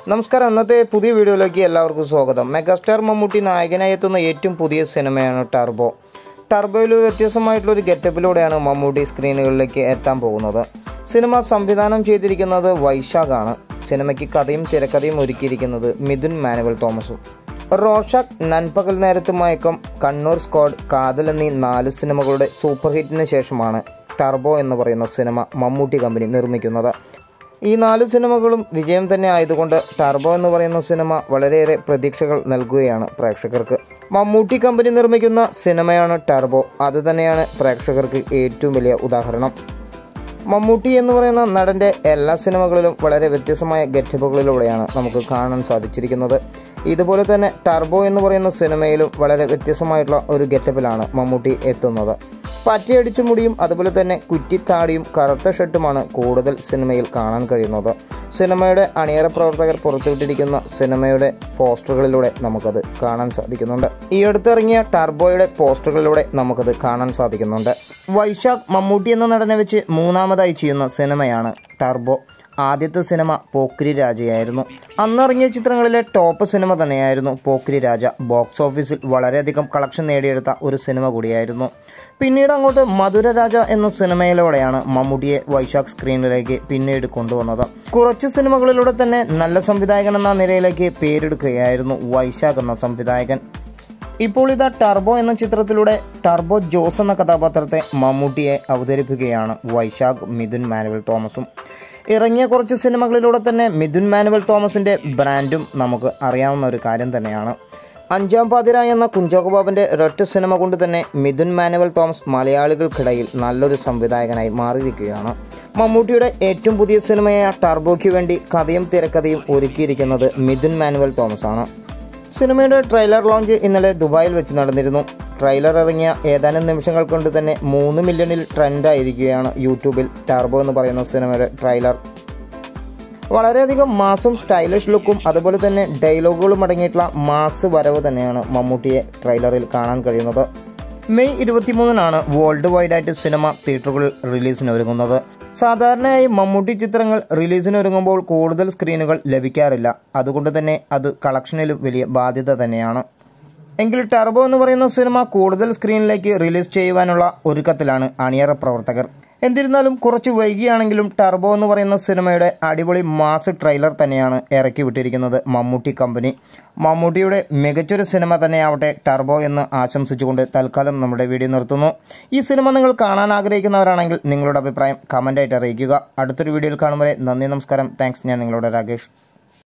നമസ്കാരം ഇന്നത്തെ പുതിയ വീഡിയോയിലേക്ക് എല്ലാവർക്കും സ്വാഗതം മെഗാസ്റ്റാർ മമ്മൂട്ടി നായകനായി എത്തുന്ന ഏറ്റവും പുതിയ സിനിമയാണ് ടർബോ ടർബോയിൽ ഒരു വ്യത്യസ്തമായിട്ടുള്ള ഒരു ഗെറ്റപ്പിലൂടെയാണ് മമ്മൂട്ടി സ്ക്രീനുകളിലേക്ക് എത്താൻ പോകുന്നത് സിനിമ സംവിധാനം ചെയ്തിരിക്കുന്നത് വൈശാഖാണ് സിനിമയ്ക്ക് കഥയും തിരക്കഥയും ഒരുക്കിയിരിക്കുന്നത് മിഥുൻ മാനുവൽ തോമസും റോഷാക്ക് നൻപകൽ നേരത്ത് മയക്കം കണ്ണൂർ സ്ക്വാഡ് കാതൽ എന്നീ നാല് സിനിമകളുടെ സൂപ്പർ ഹിറ്റിന് ശേഷമാണ് ടർബോ എന്ന് പറയുന്ന സിനിമ മമ്മൂട്ടി കമ്പനി നിർമ്മിക്കുന്നത് ഈ നാല് സിനിമകളും വിജയം തന്നെ ആയതുകൊണ്ട് ടർബോ എന്ന് പറയുന്ന സിനിമ വളരെയേറെ പ്രതീക്ഷകൾ നൽകുകയാണ് പ്രേക്ഷകർക്ക് മമ്മൂട്ടി കമ്പനി നിർമ്മിക്കുന്ന സിനിമയാണ് ടർബോ അതുതന്നെയാണ് പ്രേക്ഷകർക്ക് ഏറ്റവും വലിയ ഉദാഹരണം മമ്മൂട്ടി എന്ന് പറയുന്ന നടൻ്റെ എല്ലാ സിനിമകളിലും വളരെ വ്യത്യസ്തമായ ഗെറ്റപ്പുകളിലൂടെയാണ് നമുക്ക് കാണാൻ സാധിച്ചിരിക്കുന്നത് ഇതുപോലെ തന്നെ ടർബോ എന്ന് പറയുന്ന സിനിമയിലും വളരെ വ്യത്യസ്തമായിട്ടുള്ള ഒരു ഗെറ്റപ്പിലാണ് മമ്മൂട്ടി എത്തുന്നത് പറ്റിയടിച്ചു മുടിയും അതുപോലെ തന്നെ കുറ്റിത്താടിയും കറുത്ത ഷർട്ടുമാണ് കൂടുതൽ സിനിമയിൽ കാണാൻ കഴിയുന്നത് സിനിമയുടെ അണിയറ പ്രവർത്തകർ പുറത്തുവിട്ടിരിക്കുന്ന സിനിമയുടെ പോസ്റ്ററുകളിലൂടെ നമുക്കത് കാണാൻ സാധിക്കുന്നുണ്ട് ഈ അടുത്തിറങ്ങിയ ടർബോയുടെ പോസ്റ്ററുകളിലൂടെ നമുക്കത് കാണാൻ സാധിക്കുന്നുണ്ട് വൈശാഖ് മമ്മൂട്ടി എന്ന നടനെ വെച്ച് മൂന്നാമതായി ചെയ്യുന്ന സിനിമയാണ് ടർബോ ആദ്യത്തെ സിനിമ പോക്രി രാജയായിരുന്നു അന്നിറങ്ങിയ ചിത്രങ്ങളിലെ ടോപ്പ് സിനിമ തന്നെയായിരുന്നു പോക്രി രാജ ബോക്സ് ഓഫീസിൽ വളരെയധികം കളക്ഷൻ നേടിയെടുത്ത ഒരു സിനിമ കൂടിയായിരുന്നു പിന്നീട് അങ്ങോട്ട് മധുര രാജ എന്ന സിനിമയിലൂടെയാണ് മമ്മൂട്ടിയെ വൈശാഖ് സ്ക്രീനിലേക്ക് പിന്നീട് കൊണ്ടുവന്നത് കുറച്ച് സിനിമകളിലൂടെ തന്നെ നല്ല സംവിധായകൻ എന്ന നിലയിലേക്ക് പേരെടുക്കുകയായിരുന്നു വൈശാഖ് എന്ന സംവിധായകൻ ഇപ്പോൾ ഇതാ ടർബോ എന്ന ചിത്രത്തിലൂടെ ടർബോ ജോസ് എന്ന കഥാപാത്രത്തെ മമ്മൂട്ടിയെ അവതരിപ്പിക്കുകയാണ് വൈശാഖ് മിഥുൻ മാനുവൽ തോമസും ഇറങ്ങിയ കുറച്ച് സിനിമകളിലൂടെ തന്നെ മിഥുൻ മാനുവൽ തോമസിൻ്റെ ബ്രാൻഡും നമുക്ക് അറിയാവുന്ന ഒരു കാര്യം തന്നെയാണ് അഞ്ചാം പാതിര എന്ന കുഞ്ചോക്ക് ബാബൻ്റെ ഒരൊറ്റ സിനിമ കൊണ്ട് തന്നെ മിഥുൻ മാനുവൽ തോമസ് മലയാളികൾക്കിടയിൽ നല്ലൊരു സംവിധായകനായി മാറിയിരിക്കുകയാണ് മമ്മൂട്ടിയുടെ ഏറ്റവും പുതിയ സിനിമയായ ടർബോയ്ക്ക് വേണ്ടി കഥയും തിരക്കഥയും ഒരുക്കിയിരിക്കുന്നത് മിഥുൻ മാനുവൽ തോമസ് ആണ് സിനിമയുടെ ട്രെയിലർ ലോഞ്ച് ഇന്നലെ ദുബായിൽ വെച്ച് നടന്നിരുന്നു ട്രെയിലർ ഇറങ്ങിയ ഏതാനും നിമിഷങ്ങൾ കൊണ്ട് തന്നെ മൂന്ന് മില്യണിൽ ട്രെൻഡായിരിക്കുകയാണ് യൂട്യൂബിൽ ടർബോ എന്ന് പറയുന്ന സിനിമയുടെ ട്രെയിലർ വളരെയധികം മാസും സ്റ്റൈലിഷ് ലുക്കും അതുപോലെ തന്നെ ഡയലോഗുകളും അടങ്ങിയിട്ടുള്ള മാസ് വരവ് തന്നെയാണ് മമ്മൂട്ടിയെ ട്രെയിലറിൽ കാണാൻ കഴിയുന്നത് മെയ് ഇരുപത്തിമൂന്നിനാണ് വേൾഡ് വൈഡായിട്ട് സിനിമ തിയേറ്ററുകളിൽ റിലീസിന് ഒരുങ്ങുന്നത് സാധാരണയായി മമ്മൂട്ടി ചിത്രങ്ങൾ റിലീസിന് ഒരുങ്ങുമ്പോൾ കൂടുതൽ സ്ക്രീനുകൾ ലഭിക്കാറില്ല അതുകൊണ്ട് തന്നെ അത് കളക്ഷനിലും വലിയ ബാധ്യത തന്നെയാണ് എങ്കിൽ ടർബോ എന്ന് പറയുന്ന സിനിമ കൂടുതൽ സ്ക്രീനിലേക്ക് റിലീസ് ചെയ്യുവാനുള്ള ഒരുക്കത്തിലാണ് അണിയറ പ്രവർത്തകർ എന്നിരുന്നാലും കുറച്ച് വൈകിയാണെങ്കിലും ടർബോ എന്ന് പറയുന്ന സിനിമയുടെ അടിപൊളി മാസ് ട്രെയിലർ തന്നെയാണ് ഇറക്കി വിട്ടിരിക്കുന്നത് മമ്മൂട്ടി കമ്പനി മമ്മൂട്ടിയുടെ മികച്ചൊരു സിനിമ തന്നെയാവട്ടെ ടർബോ എന്ന് ആശംസിച്ചുകൊണ്ട് തൽക്കാലം നമ്മുടെ വീഡിയോ നിർത്തുന്നു ഈ സിനിമ നിങ്ങൾ കാണാൻ ആഗ്രഹിക്കുന്നവരാണെങ്കിൽ നിങ്ങളുടെ അഭിപ്രായം കമൻ്റായിട്ട് അറിയിക്കുക അടുത്തൊരു വീഡിയോയിൽ കാണുമ്പോൾ നന്ദി നമസ്കാരം താങ്ക്സ് ഞാൻ നിങ്ങളുടെ രാകേഷ്